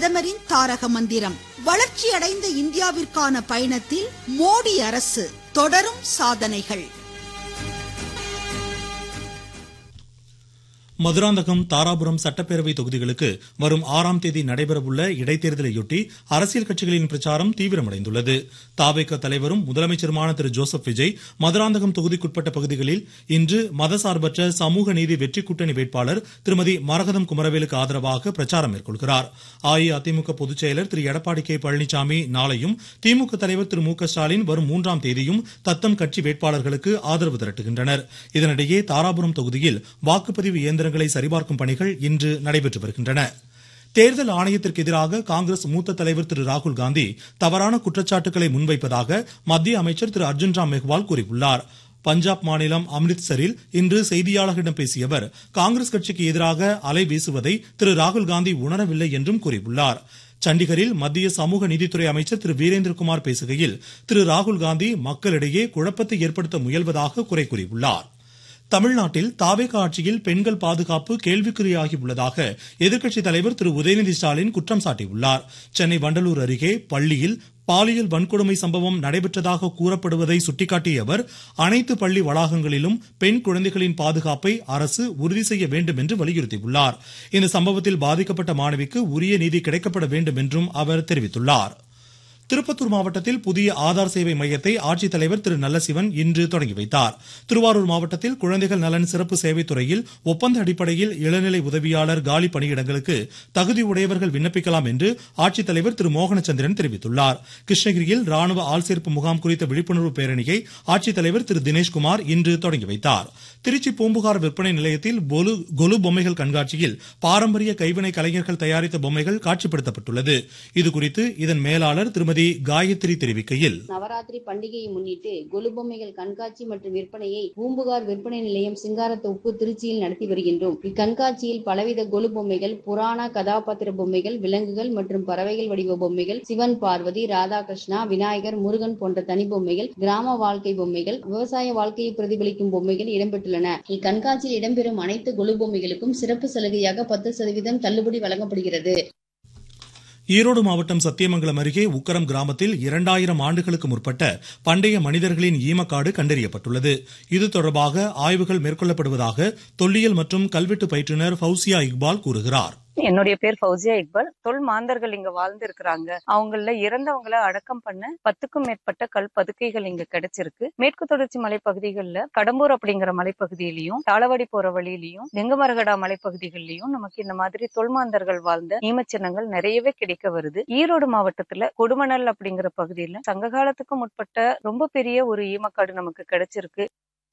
பிரதமரின் தாரக மந்திரம் வளர்ச்சியடைந்த இந்தியாவிற்கான பயணத்தில் மோடி அரசு தொடரும் சாதனைகள் மதுராந்தகம் தாராபுரம் சட்டப்பேரவை தொகுதிகளுக்கு வரும் ஆறாம் தேதி நடைபெறவுள்ள இடைத்தேர்தலையொட்டி அரசியல் கட்சிகளின் பிரச்சாரம் தீவிரமடைந்துள்ளது தாவேக தலைவரும் முதலமைச்சருமான திரு ஜோசப் விஜய் மதுராந்தகம் தொகுதிக்குட்பட்ட பகுதிகளில் இன்று மதசார்பற்ற சமூக நீதி வெற்றி கூட்டணி வேட்பாளர் திருமதி மரகதம் குமரவேலுக்கு ஆதரவாக பிரச்சாரம் மேற்கொள்கிறார் அஇஅதிமுக பொதுச் செயலர் திரு எடப்பாடி கே பழனிசாமி நாளையும் திமுக தலைவர் திரு மு க ஸ்டாலின் வரும் மூன்றாம் தேதியும் தத்தம் கட்சி வேட்பாளர்களுக்கு ஆதரவு திரட்டுகின்றனர் இதனிடையே தாராபுரம் தொகுதியில் வாக்குப்பதிவு இயந்திர இயந்திரங்களை சரிபார்க்கும் பணிகள் இன்று நடைபெற்று வருகின்றன தேர்தல் ஆணையத்திற்கு எதிராக காங்கிரஸ் மூத்த தலைவர் திரு ராகுல் காந்தி தவறான குற்றச்சாட்டுகளை முன்வைப்பதாக மத்திய அமைச்சர் திரு அர்ஜுன் ராம் மெஹ்வால் கூறியுள்ளார் பஞ்சாப் மாநிலம் அம்ரித்சரில் இன்று செய்தியாளர்களிடம் பேசிய அவர் காங்கிரஸ் கட்சிக்கு எதிராக அலை வீசுவதை திரு ராகுல் காந்தி உணரவில்லை என்றும் கூறியுள்ளார் சண்டிகரில் மத்திய சமூக நீதித்துறை அமைச்சர் திரு வீரேந்திரகுமார் பேசுகையில் திரு ராகுல் காந்தி மக்களிடையே குழப்பத்தை ஏற்படுத்த முயல்வதாக குறை கூறியுள்ளார் தமிழ்நாட்டில் தாவேக ஆட்சியில் பெண்கள் பாதுகாப்பு கேள்விக்குறியாகி உள்ளதாக எதிர்க்கட்சித் தலைவர் திரு உதயநிதி ஸ்டாலின் குற்றம் சாட்டியுள்ளார் சென்னை வண்டலூர் அருகே பள்ளியில் பாலியல் வன்கொடுமை சம்பவம் நடைபெற்றதாக கூறப்படுவதை சுட்டிக்காட்டிய அவர் அனைத்து பள்ளி வளாகங்களிலும் பெண் குழந்தைகளின் பாதுகாப்பை அரசு உறுதி செய்ய வேண்டும் என்று வலியுறுத்தியுள்ளார் இந்த சம்பவத்தில் பாதிக்கப்பட்ட மாணவிக்கு உரிய நீதி கிடைக்கப்பட வேண்டும் என்றும் அவர் தெரிவித்துள்ளார் திருப்பத்தூர் மாவட்டத்தில் புதிய ஆதார் சேவை மையத்தை ஆட்சித்தலைவர் திரு நல்லசிவன் இன்று தொடங்கி வைத்தார் திருவாரூர் மாவட்டத்தில் குழந்தைகள் நலன் சிறப்பு சேவைத் துறையில் ஒப்பந்த அடிப்படையில் இளநிலை உதவியாளர் காலி பணியிடங்களுக்கு தகுதி உடையவர்கள் விண்ணப்பிக்கலாம் என்று ஆட்சித்தலைவர் திரு மோகனச்சந்திரன் தெரிவித்துள்ளார் கிருஷ்ணகிரியில் ராணுவ ஆள்சேர்ப்பு முகாம் குறித்த விழிப்புணர்வு பேரணியை ஆட்சித்தலைவர் திரு தினேஷ்குமார் இன்று தொடங்கி வைத்தார் திருச்சி பூம்புகார் விற்பனை நிலையத்தில் கொலு பொம்மைகள் கண்காட்சியில் பாரம்பரிய கைவினை கலைஞர்கள் தயாரித்த பொம்மைகள் காட்சிப்படுத்தப்பட்டுள்ளது இதுகுறித்து இதன் மேலாளர் திருமதி காயத்ரி தெரிவிக்கையில் நவராத்திரி பண்டிகையை முன்னிட்டு கொலு பொம்மைகள் கண்காட்சி மற்றும் விற்பனையை பூம்புகார் விற்பனை நிலையம் சிங்காரத்தோப்பு திருச்சியில் நடத்தி வருகின்றோம் இக்கண்காட்சியில் பலவித கொலு பொம்மைகள் புராண கதாபாத்திர பொம்மைகள் விலங்குகள் மற்றும் பறவைகள் வடிவ பொம்மைகள் சிவன் பார்வதி ராதாகிருஷ்ணா விநாயகர் முருகன் போன்ற தனி பொம்மைகள் கிராம வாழ்க்கை பொம்மைகள் விவசாய வாழ்க்கையை பிரதிபலிக்கும் பொம்மைகள் இடம்பெற்றுள்ளன இக்கண்காட்சியில் இடம்பெறும் அனைத்து கொலு பொம்மைகளுக்கும் சிறப்பு சலுகையாக பத்து சதவீதம் தள்ளுபடி வழங்கப்படுகிறது ஈரோடு மாவட்டம் சத்தியமங்கலம் அருகே உக்கரம் கிராமத்தில் இரண்டாயிரம் ஆண்டுகளுக்கு முற்பட்ட பண்டைய மனிதர்களின் ஈமக்காடு கண்டறியப்பட்டுள்ளது இது தொடர்பாக ஆய்வுகள் மேற்கொள்ளப்படுவதாக தொல்லியல் மற்றும் கல்வெட்டு பயிற்றுநர் ஃபவுசியா இக்பால் கூறுகிறார் என்னுடைய பேர் ஃபௌசியா இக்பால் தொல் மாந்தர்கள் இங்க வாழ்ந்து இருக்கிறாங்க அவங்கள இறந்தவங்கள அடக்கம் பண்ண பத்துக்கும் மேற்பட்ட கல் பதுக்கைகள் இங்க கிடைச்சிருக்கு மேற்கு தொடர்ச்சி மலைப்பகுதிகளில் கடம்பூர் அப்படிங்கிற மலைப்பகுதியிலையும் தாளவாடி போற வழியிலையும் வெங்கமரகடா மலைப்பகுதிகளிலையும் நமக்கு இந்த மாதிரி தொல்மாந்தர்கள் வாழ்ந்த ஈமச்சின்னங்கள் நிறையவே கிடைக்க வருது ஈரோடு மாவட்டத்துல கொடுமணல் அப்படிங்கிற பகுதியில சங்க காலத்துக்கு முற்பட்ட ரொம்ப பெரிய ஒரு ஈமக்காடு நமக்கு கிடைச்சிருக்கு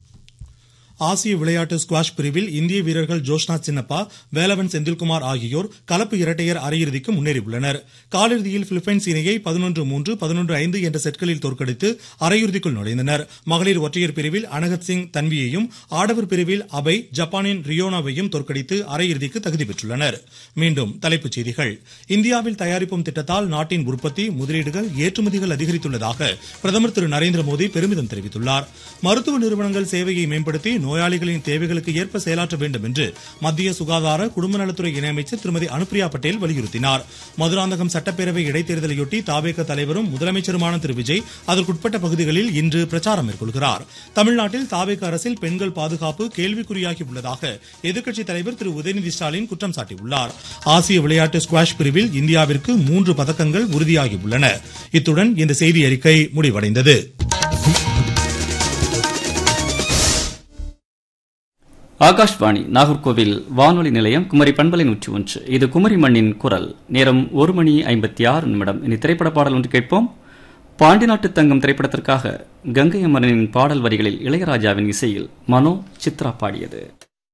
ஆசிய விளையாட்டு ஸ்குவாஷ் பிரிவில் இந்திய வீரர்கள் ஜோஷ்னா சின்னப்பா வேலவன் செந்தில்குமார் ஆகியோர் கலப்பு இரட்டையர் அரையிறுதிக்கு முன்னேறியுள்ளனர் காலிறுதியில் பிலிப்பைன்ஸ் இணையை பதினொன்று மூன்று பதினொன்று ஐந்து என்ற செட்களில் தோற்கடித்து அரையிறுதிக்குள் நுழைந்தனர் மகளிர் ஒற்றையர் பிரிவில் அனகத் சிங் தன்வியையும் ஆடவர் பிரிவில் அபய் ஜப்பானின் ரியோனாவையும் தோற்கடித்து அரையிறுதிக்கு தகுதி பெற்றுள்ளனர் மீண்டும் தலைப்புச் செய்திகள் இந்தியாவில் தயாரிப்போம் திட்டத்தால் நாட்டின் உற்பத்தி முதலீடுகள் ஏற்றுமதிகள் அதிகரித்துள்ளதாக பிரதமர் திரு நரேந்திர மோடி பெருமிதம் தெரிவித்துள்ளார் மருத்துவ நிறுவனங்கள் சேவையை மேம்படுத்தி நோயாளிகளின் தேவைகளுக்கு ஏற்ப செயலாற்ற வேண்டும் என்று மத்திய சுகாதார குடும்ப நலத்துறை இணையமைச்சர் திருமதி அனுப்பிரியா பட்டேல் வலியுறுத்தினார் மதுராந்தகம் சட்டப்பேரவை இடைத்தேர்தலையொட்டி தாவேக தலைவரும் முதலமைச்சருமான திரு விஜய் அதற்குட்பட்ட பகுதிகளில் இன்று பிரச்சாரம் மேற்கொள்கிறார் தமிழ்நாட்டில் தாவேக அரசில் பெண்கள் பாதுகாப்பு கேள்விக்குறியாகி உள்ளதாக எதிர்க்கட்சித் தலைவர் திரு உதயநிதி ஸ்டாலின் குற்றம் சாட்டியுள்ளார் ஆசிய விளையாட்டு ஸ்குவாஷ் பிரிவில் இந்தியாவிற்கு மூன்று பதக்கங்கள் உறுதியாகியுள்ளன இத்துடன் இந்த செய்தி அறிக்கை முடிவடைந்தது ஆகாஷ்வாணி நாகர்கோவில் வானொலி நிலையம் குமரி பண்பலை நூற்றி ஒன்று இது குமரி மண்ணின் குரல் நேரம் ஒரு மணி ஐம்பத்தி ஆறு நிமிடம் இனி திரைப்பட பாடல் ஒன்று கேட்போம் பாண்டி நாட்டு தங்கம் திரைப்படத்திற்காக கங்கை அமரனின் பாடல் வரிகளில் இளையராஜாவின் இசையில் மனோ சித்ரா பாடியது